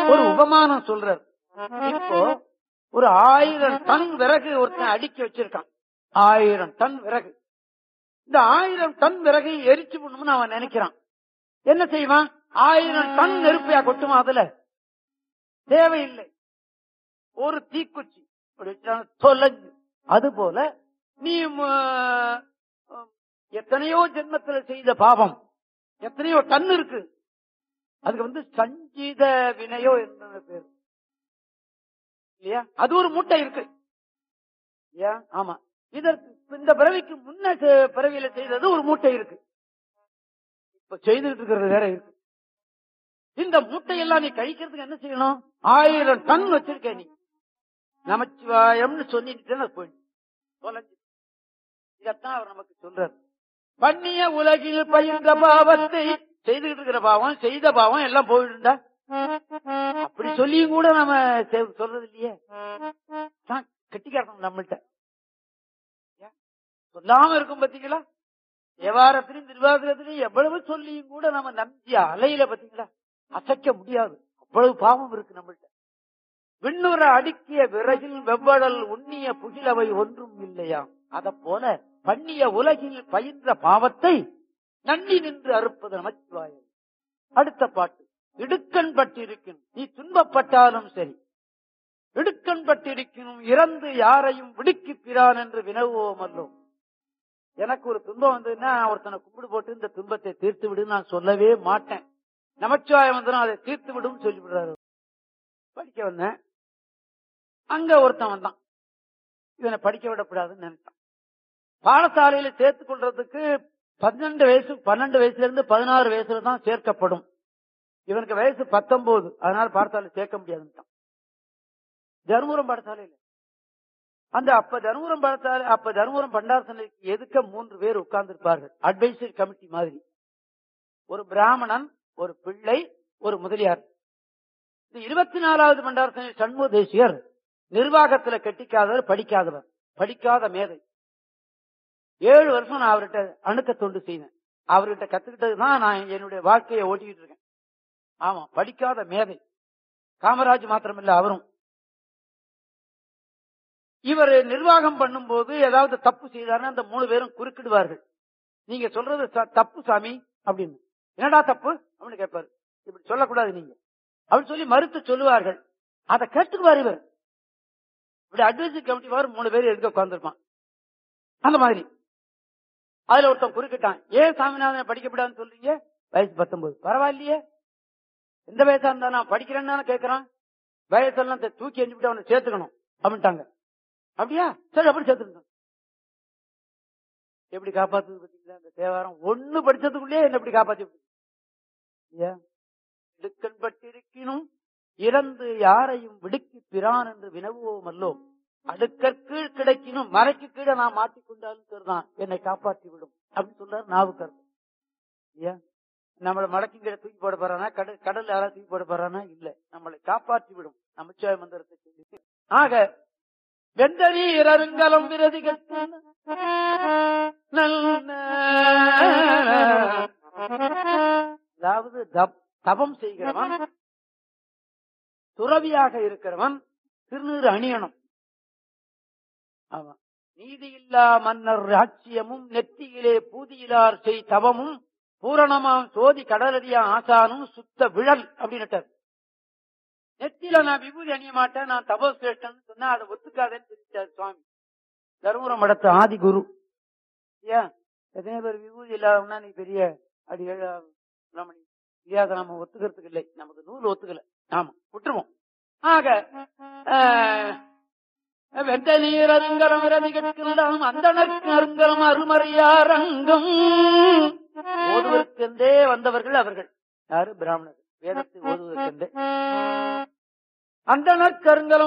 ஒரு உபமானம் சொல்றார் இப்போ ஒரு ஆயிரம் டன் விறகு ஒருத்தன் அடுக்கி வச்சிருக்கான் ஆயிரம் டன் விறகு இந்த ஆயிரம் டன் விறகை எரிச்சு விடணும்னு அவன் நினைக்கிறான் என்ன செய்வான் ஆயிரம் டன் நெருப்பையா கொட்டுமா அதுல தேவையில்லை ஒரு தீக்குச்சி இப்படி வச்சாலும் தொலைஞ்சு அது போல நீ ம, அஹ், எத்தனையோ ஜென்மத்துல செய்த பாவம் எத்தனையோ டன் இருக்கு அதுக்கு வந்து சஞ்சித வினையோ என்ன பேர் இல்லையா அது ஒரு மூட்டை இருக்கு இல்லையா ஆமா இதற்கு இந்த பிறவிக்கு முன்ன செ- பிறவியில செய்தது ஒரு மூட்டை இருக்கு இப்ப செய்துட்டு இருக்கிறது வேற இருக்கு இந்த மூட்டையெல்லாம் நீ கழிக்கிறதுக்கு என்ன செய்யணும் ஆயிரம் டன் வச்சிருக்க நீ நமச்சிவாயம்னு சொல்லிட்டு போயிடு தொலைஞ்சு இதத்தான் அவர் நமக்கு சொல்றார் பண்ணிய உலகில் பயின்ற பாவத்தை செய்துகிட்டு இருக்கிற பாவம் செய்த பாவம் எல்லாம் போயிடுண்டா அப்படி சொல்லியும் கூட நம்ம செ- சொல்றது இல்லையே தான் கட்டிக்காரணும் நம்மள்ட்ட ஏன்? சொல்லாம இருக்கும் பாத்தீங்களா வியாபாரத்திலையும் திருவாதிரத்திலையும் எவ்வளவு சொல்லியும் கூட நம்ம நம்பி அலையில பாத்தீங்களா அசைக்க முடியாது அவ்வளவு பாவம் இருக்கு நம்மள்ட்ட விண்ணுற அடுக்கிய விறகில் வெவ்வழல் உண்ணிய புகிலவை ஒன்றும் இல்லையா அத போல பண்ணிய உலகில் பயின்ற பாவத்தை நன்னி நின்று அறுப்பது நமச்சிவாயம் அடுத்த பாட்டு இடுக்கண் பட்டிருக்கும் நீ துன்பப்பட்டாலும் சரி இடுக்கண் பட்டிருக்கணும் இறந்து யாரையும் விடுக்கி பிரான் என்று வினவுவோம் அல்லோம் எனக்கு ஒரு துன்பம் வந்ததுன்னா நான் ஒருத்தனை கும்பிடு போட்டு இந்த துன்பத்தை தீர்த்து விடுன்னு நான் சொல்லவே மாட்டேன் நமச்சிவாயம் வந்து அதை தீர்த்து விடும் சொல்லி விடுறாரு படிக்க வந்தேன் அங்க ஒருத்தன் வந்தான் இவனை படிக்க விடக்கூடாதுன்னு நினைச்சான் பாடசாலையில சேர்த்துக் கொள்றதுக்கு பன்னெண்டு வயசு பன்னெண்டு வயசுல இருந்து பதினாறு வயசுல தான் சேர்க்கப்படும் இவனுக்கு வயசு பத்தொன்பது அதனால பாடசாலை சேர்க்க முடியாதுன்ட்டான் தருமபுரம் பாடசாலையில அந்த அப்ப தருமபுரம் பாடசாலை அப்ப தருமபுரம் பண்டாரசனைக்கு எதுக்க மூன்று பேர் உட்கார்ந்து இருப்பார்கள் அட்வைசரி கமிட்டி மாதிரி ஒரு பிராமணன் ஒரு பிள்ளை ஒரு முதலியார் இந்த இருபத்தி நாலாவது பண்டாரசனை சண்முக தேசியர் நிர்வாகத்துல கெட்டிக்காதவர் படிக்காதவர் படிக்காத மேதை ஏழு வருஷம் நான் அவர்கிட்ட அணுக்க தொண்டு செய்தேன் அவர்கிட்ட கத்துக்கிட்டதுதான் நான் என்னுடைய வாழ்க்கையை ஓட்டிக்கிட்டு இருக்கேன் ஆமா படிக்காத மேதை காமராஜ் மாத்திரமில்ல அவரும் இவர் நிர்வாகம் பண்ணும்போது ஏதாவது தப்பு செய்தாருன்னா அந்த மூணு பேரும் குறுக்கிடுவார்கள் நீங்க சொல்றது ச- தப்பு சாமி அப்படின்னு என்னடா தப்பு அப்படின்னு கேட்பாரு இப்படி சொல்லக்கூடாது நீங்க அப்படின்னு சொல்லி மறுத்து சொல்லுவார்கள் அதை கேட்டுக்குவார் இவர் இப்படி அட்வைசரி கமிட்டி வாரு மூணு பேர் எதுக்க உட்கார்ந்துருப்பான் அந்த மாதிரி அதுல ஒருத்தன் குறுக்கிட்டான் ஏன் சாமிநாதன் படிக்கப்படாதுன்னு சொல்றீங்க வயசு பத்தொன்பது பரவாயில்லையே எந்த வயசா இருந்தா நான் படிக்கிறேன்னு தானே கேட்கறான் வயசெல்லாம் தூ- தூக்கி எஞ்சிவிட்டு அவனை சேர்த்துக்கணும் அப்படின்ட்டாங்க அப்படியா சரி அப்படி சேர்த்துருங்க எப்படி காப்பாத்துது பாத்தீங்களா இந்த தேவாரம் ஒண்ணு படிச்சதுக்குள்ளேயே என்ன எப்படி காப்பாத்தி விட்டுது. இல்லையா இடுக்கண் பட்டிருக்கினும் இறந்து யாரையும் விடுக்கி பிரான் என்று வினவுவோம் அல்லோ அடுக்கற்கீழ் கிடைக்கினும் மறைக்கு கீழே நான் மாட்டிக்கொண்டாலும் சரிதான் என்னை காப்பாற்றி விடும் அப்படின்னு சொல்றாரு நாவுக்கர் இல்லையா நம்மளை மடக்கி கீழே தூக்கி போட போறானா கடல் கடல் யாராவது தூக்கி போட போறானா இல்ல நம்மளை காப்பாற்றி விடும் நமச்சிவாய மந்திரத்தை சொல்லி ஆக வெந்தரீர் அருங்கலம் விரதி அதாவது தப்- தபம் செய்கிறவன் துறவியாக இருக்கிறவன் திருநீர் அணியணும் ஆமா நீதியில்லா மன்னர் ராட்சியமும் நெத்தியிலே பூதியிலார் செய் தவமும் பூரணமாம் சோதி கடலடியா ஆசானும் சுத்த விழல் அப்படின்னுட்டார் நெத்தியில நான் விபூதி அணிய மாட்டேன் நான் தபோ சிரேஷ்டன் சொன்னா அதை ஒத்துக்காதேன்னு சொல்லிட்டார் சுவாமி தருமபுரம் மடத்து ஆதி குரு ஏன் எத்தனை பேர் விபூதி இல்லாதவனா நீ பெரிய அடி ரமணி இல்லாத நாம ஒத்துக்கிறதுக்கு இல்லை நமக்கு நூல் ஒத்துக்கல ஆமா விட்டுருவோம் ஆக ஆஹ், வெந்த நீர் அருங்கலம் விரதிகட்கின்றாலும் அந்தனருக்கு அருங்கலம் அருமறையாரங்கம் ஓதுவதற்கென்றே வந்தவர்கள் அவர்கள் யாரு பிராமணர் வேதத்தை ஓதுவதற்கென்றே அந்தனர் கருங்கலம்